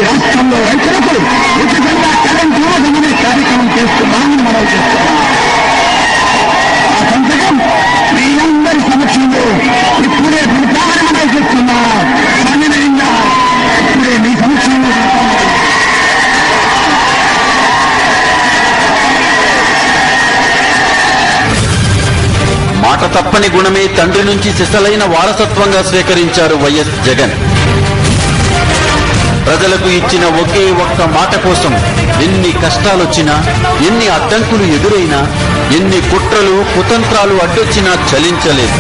రాష్ట్రంలో రైతులకు ఉచితంగా కరెంట్ ఇవ్వదమనే కార్యక్రమం చేస్తున్నామని మనం చేస్తున్నాం ఆ సంతకం మీ అందరి సమక్షంలో ఇప్పుడే పెడతామని మనం చేస్తున్నా సన్నిధంగా ఇప్పుడే మీ సమక్షంలో పెడతామని మాట తప్పని గుణమే తండ్రి నుంచి సిసలైన వారసత్వంగా స్వీకరించారు వైఎస్ జగన్ ప్రజలకు ఇచ్చిన ఒకే ఒక్క మాట కోసం ఎన్ని కష్టాలొచ్చినా ఎన్ని అడ్డంకులు ఎదురైనా ఎన్ని కుట్రలు కుతంత్రాలు అడ్డొచ్చినా చలించలేదు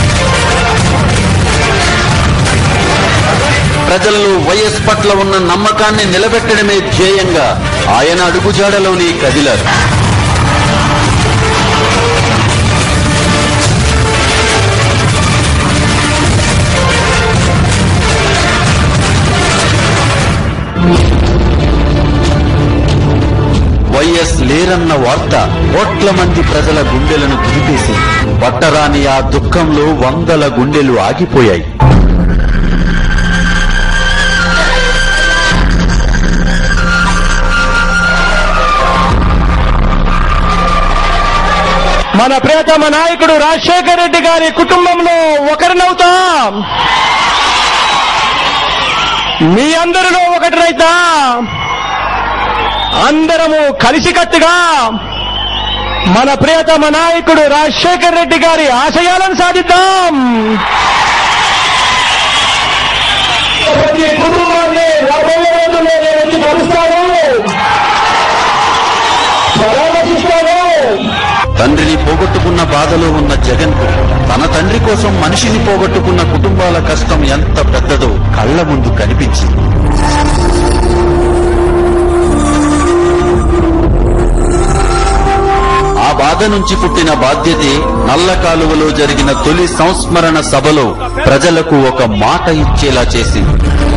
ప్రజల్లో వైఎస్ పట్ల ఉన్న నమ్మకాన్ని నిలబెట్టడమే ధ్యేయంగా ఆయన అడుగుజాడలోనే కదిలారు వైఎస్ లేరన్న వార్త కోట్ల మంది ప్రజల గుండెలను దులిపేసింది పట్టరాని ఆ దుఃఖంలో వందల గుండెలు ఆగిపోయాయి మన ప్రియతమ నాయకుడు రాజశేఖర రెడ్డి గారి కుటుంబంలో ఒకరినవుతాం మీ అందరిలో ఒకటినైతా అందరము కలిసికట్టుగా మన ప్రియతమ నాయకుడు రాజశేఖర రెడ్డి గారి ఆశయాలను సాధిద్దాం ప్రతి కుటుంబాన్ని రాబోయే రోజుల్లో నేను వచ్చి కలుస్తాను పరామర్శిస్తాను తండ్రిని పోగొట్టుకున్న బాధలో ఉన్న జగన్ కు తన తండ్రి కోసం మనిషిని పోగొట్టుకున్న కుటుంబాల కష్టం ఎంత పెద్దదో కళ్ల ముందు కనిపించింది ఆ బాధ నుంచి పుట్టిన బాధ్యతే నల్ల కాలువలో జరిగిన తొలి సంస్మరణ సభలో ప్రజలకు ఒక మాట ఇచ్చేలా చేసింది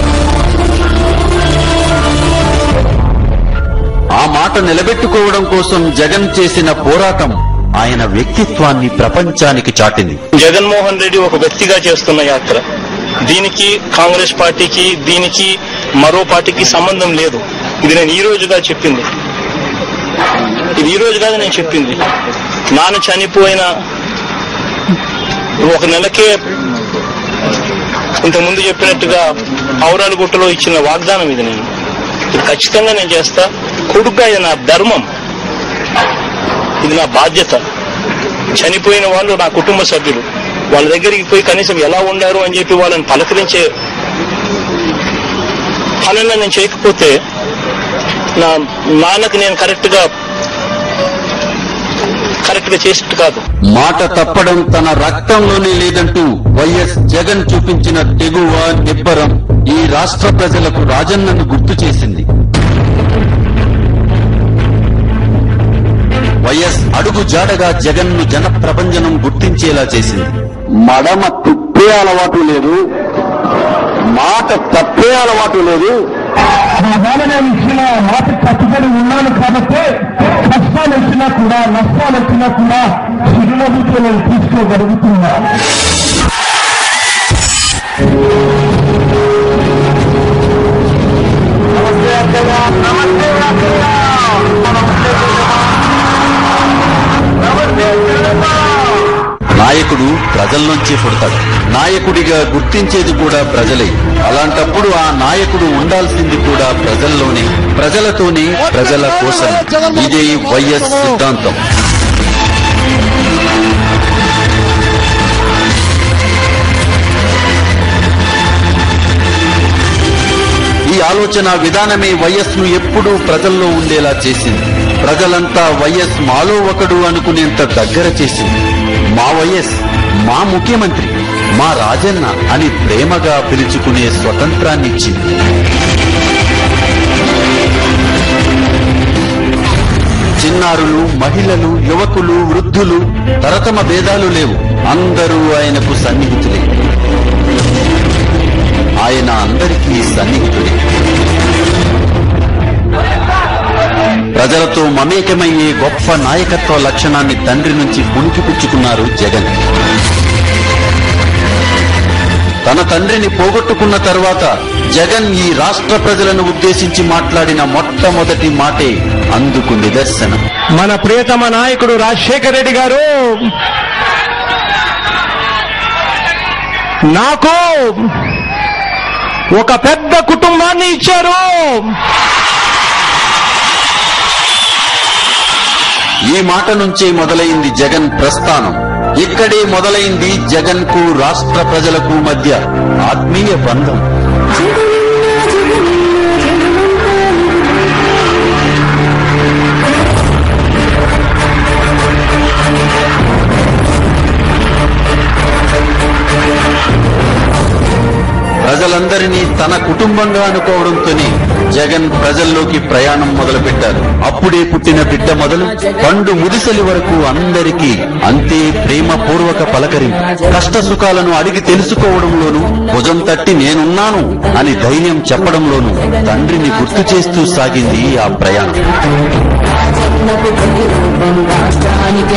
ఆ మాట నిలబెట్టుకోవడం కోసం జగన్ చేసిన పోరాటం ఆయన వ్యక్తిత్వాన్ని ప్రపంచానికి చాటింది జగన్మోహన్ రెడ్డి ఒక వ్యక్తిగా చేస్తున్న యాత్ర దీనికి కాంగ్రెస్ పార్టీకి దీనికి మరో పార్టీకి సంబంధం లేదు ఇది నేను ఈ రోజుగా చెప్పింది ఇది ఈ రోజు కాదు నేను చెప్పింది నాన్న చనిపోయిన ఒక నెలకే ఇంతకుముందు చెప్పినట్టుగా ఔరాల గుట్టలో ఇచ్చిన వాగ్దానం ఇది నేను ఇది ఖచ్చితంగా నేను చేస్తా కొడుగ్గా ఇది నా ధర్మం ఇది నా బాధ్యత చనిపోయిన వాళ్ళు నా కుటుంబ సభ్యులు వాళ్ళ దగ్గరికి పోయి కనీసం ఎలా ఉండారు అని చెప్పి వాళ్ళని పలకరించే పనులను నేను చేయకపోతే నా నాన్నకి నేను కరెక్ట్ గా కరెక్ట్ గా చేసినట్టు కాదు మాట తప్పడం తన రక్తంలోనే లేదంటూ వైఎస్ జగన్ చూపించిన తెగువ నిబ్బరం ఈ రాష్ట్ర ప్రజలకు రాజన్నను గుర్తు చేసింది వైఎస్ అడుగు జాడగా జగన్ ను జన ప్రభంజనం గుర్తించేలా చేసింది మడమ తిప్పే అలవాటు లేదు మాట తప్పే అలవాటు లేదు నేను ఇచ్చిన మాట కట్టుబడి ఉన్నాను కాబట్టి కష్టాలు వచ్చినా కూడా నష్టాలు వచ్చినా కూడా చిరునవ్వుతో నేను తీసుకోగలుగుతున్నా నాయకుడు ప్రజల్లోంచి పుడతాడు నాయకుడిగా గుర్తించేది కూడా ప్రజలే అలాంటప్పుడు ఆ నాయకుడు ఉండాల్సింది కూడా ప్రజల్లోనే ప్రజలతోనే ప్రజల కోసం ఇదే వైఎస్ సిద్ధాంతం ఈ ఆలోచన విధానమే వైఎస్ ను ఎప్పుడూ ప్రజల్లో ఉండేలా చేసింది ప్రజలంతా వైఎస్ మాలో ఒకడు అనుకునేంత దగ్గర చేసింది మా వైఎస్ మా ముఖ్యమంత్రి మా రాజన్న అని ప్రేమగా పిలుచుకునే స్వతంత్రాన్ని ఇచ్చింది చిన్నారులు మహిళలు యువకులు వృద్ధులు తరతమ భేదాలు లేవు అందరూ ఆయనకు సన్నిహితులే ఆయన అందరికీ సన్నిహితుడే ప్రజలతో మమేకమయ్యే గొప్ప నాయకత్వ లక్షణాన్ని తండ్రి నుంచి పుణికిపుచ్చుకున్నారు జగన్ తన తండ్రిని పోగొట్టుకున్న తర్వాత జగన్ ఈ రాష్ట్ర ప్రజలను ఉద్దేశించి మాట్లాడిన మొట్టమొదటి మాటే అందుకు నిదర్శనం మన ప్రియతమ నాయకుడు రాజశేఖర రెడ్డి గారు నాకు ఒక పెద్ద కుటుంబాన్ని ఇచ్చారు ఈ మాట నుంచే మొదలైంది జగన్ ప్రస్థానం ఇక్కడే మొదలైంది జగన్ కు రాష్ట్ర ప్రజలకు మధ్య ఆత్మీయ బంధం ప్రజలందరినీ తన కుటుంబంగా అనుకోవడంతోనే జగన్ ప్రజల్లోకి ప్రయాణం మొదలుపెట్టారు అప్పుడే పుట్టిన బిడ్డ మొదలు పండు ముదిసలి వరకు అందరికీ అంతే ప్రేమపూర్వక పలకరింపు కష్ట సుఖాలను అడిగి తెలుసుకోవడంలోనూ భుజం తట్టి నేనున్నాను అని ధైర్యం చెప్పడంలోనూ తండ్రిని గుర్తు చేస్తూ సాగింది ఆ ప్రయాణం రాజన్నకు ప్రతిరూపం రాష్ట్రానికి